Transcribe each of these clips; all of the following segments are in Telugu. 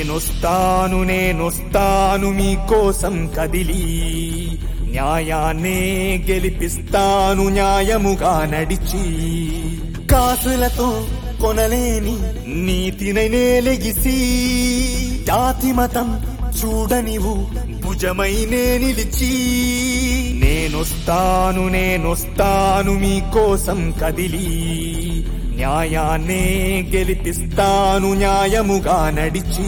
నేనొస్తాను నేనొస్తాను మీకోసం కదిలి న్యాయాన్నే గెలిపిస్తాను న్యాయముగా నడిచి కాసులతో కొనలేని నీతినై నేలెగిసి జాతి మతం చూడనివు భుజమై నే నిలిచి నేనొస్తాను నేనొస్తాను మీకోసం కదిలి న్యాయాన్నే గెలిపిస్తాను న్యాయముగా నడిచి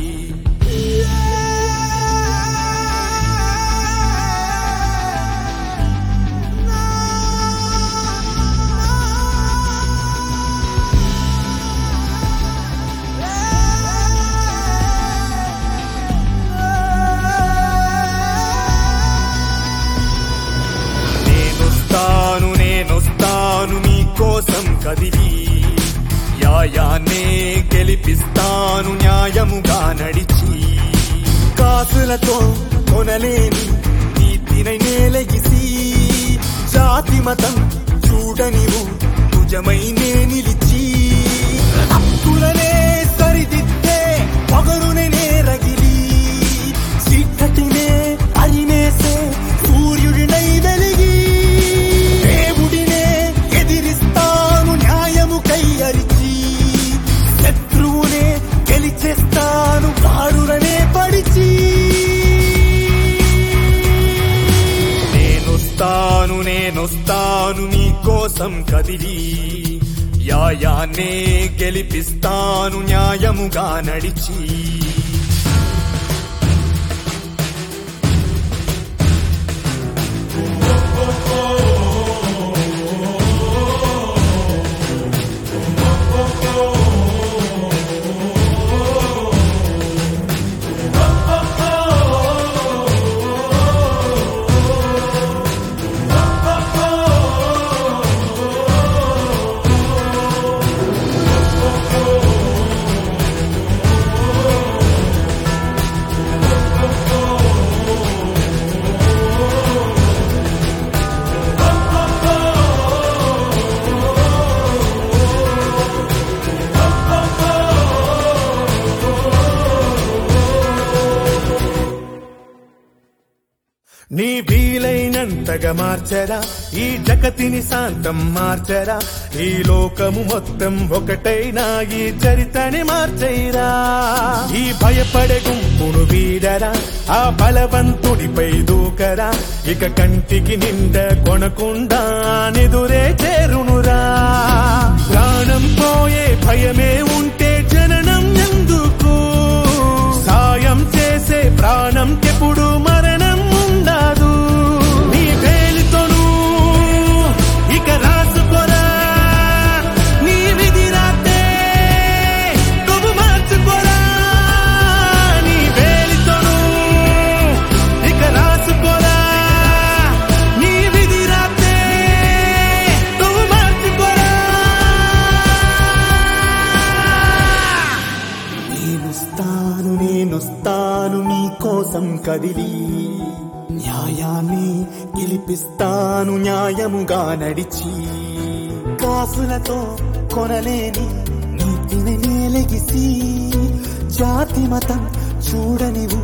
నేనొస్తాను నేనొస్తాను మీకోసం కదిలి న్యాయాన్నే గెలిపిస్తాను న్యాయముగా నడిచి కాసులతో కొనలేని నీతినై నేలగిసి జాతి మతం చూడనివు భుజమై నే నిలిచి హక్కులనే సరిదిద్దే పొగరునే నే రగిలి చీకటినే అరిమేసే సూర్యుడినై వెలిగి దేవుడినే ఎదిరిస్తాను న్యాయము కై అరిచి శత్రువునే గెలిచేస్తాను దారులనే పడిచి నేనొస్తాను నేనొస్తాను నీకోసం కదిలి యాయాన్నే గెలిపిస్తాను న్యాయముగా నడిచి నీ వీలైనంతగా మార్చరా ఈ జగతిని శాంతం మార్చరా ఈ లోకము మొత్తం ఒకటైనా ఈ చరితని మార్చైరా ఈ భయపడే గుంపును వీడరా ఆ బలవంతుడిపై దూకరా ఇక కంటికి నిండ కొనకుండా నిదురే చేరునురా ప్రాణం పోయే భయమే ఉంటే జననం ఎందుకు సాయం చేసే ప్రాణంకెప్పుడు మరణం ఉండదు నీ వేలితోను ఇక రాసుకోరా నీ విధి రాతే నువ్వు మార్చుకోరా నీ వేలితోను ఇక రాసుకోరా నీ విధి రాతే నువ్వు మార్చుకోరా నేనొస్తాను నేనొస్తాను మీకోసం కదిలి న్యాయాన్ని గెలిపిస్తాను న్యాయముగా నడిచి కాసులతో కొనలేని నీతిని నేలగిసి జాతి మతం చూడనివు